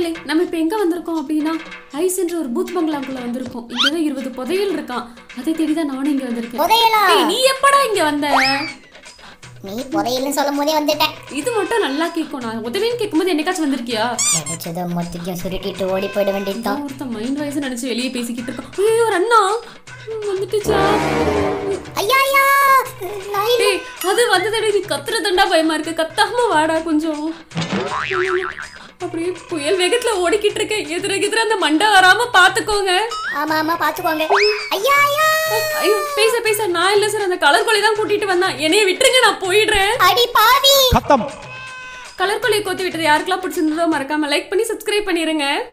மக்களே நம்ம இப்ப எங்க வந்திருக்கோம் அப்படின்னா ஐஸ் என்ற ஒரு பூத் பங்களாக்குள்ள வந்திருக்கோம் இங்கதான் இருபது புதையல் இருக்கான் அதை தேடிதான் நானும் இங்க வந்திருக்கேன் புதையலா ஏய், நீ எப்படா இங்க வந்த நீ புதையல்னு சொல்லும் போதே வந்துட்டேன் இது மட்டும் நல்லா கேட்கும் நான் உதவின்னு கேட்கும்போது என்னைக்காச்சும் வந்திருக்கியா கிடைச்சதை மொத்தத்தையும் சுருட்டிட்டு ஓடி போயிட வேண்டியதுதான் நான் ஒருத்தன் மைண்ட் வாய்ஸ் நினைச்சு வெளியே பேசிக்கிட்டு இருக்கான் ஐயோ ஒரு அண்ணா ம், வந்துட்டுச்சா ஐயா ஐயா நான் இல்ல. ஏய் அது வந்ததடா நீ கத்துறதுண்டா பயமா இருக்கு கத்தாம வாடா கொஞ்சம் அப்படியே புயல் வேகத்துல ஓடிக்கிட்டு இருக்கேன் எதிர எதிர அந்த மண்டை வராம பாத்துக்கோங்க ஆமா ஆமா பாத்துக்கோங்க ஐயா ஐயா ஐயோ பேச பேச நான் இல்ல சார் அந்த கலர் கொலை தான் கூட்டிட்டு வந்தான் என்னைய விட்டுருங்க நான் போயிடுறேன் அடி பாவி खत्म கலர் கொலையை கோத்து விட்டது யாருக்கெல்லாம் பிடிச்சிருந்ததோ மறக்காம லைக் பண்ணி சப்ஸ்கிரைப் பண்ணிருங்க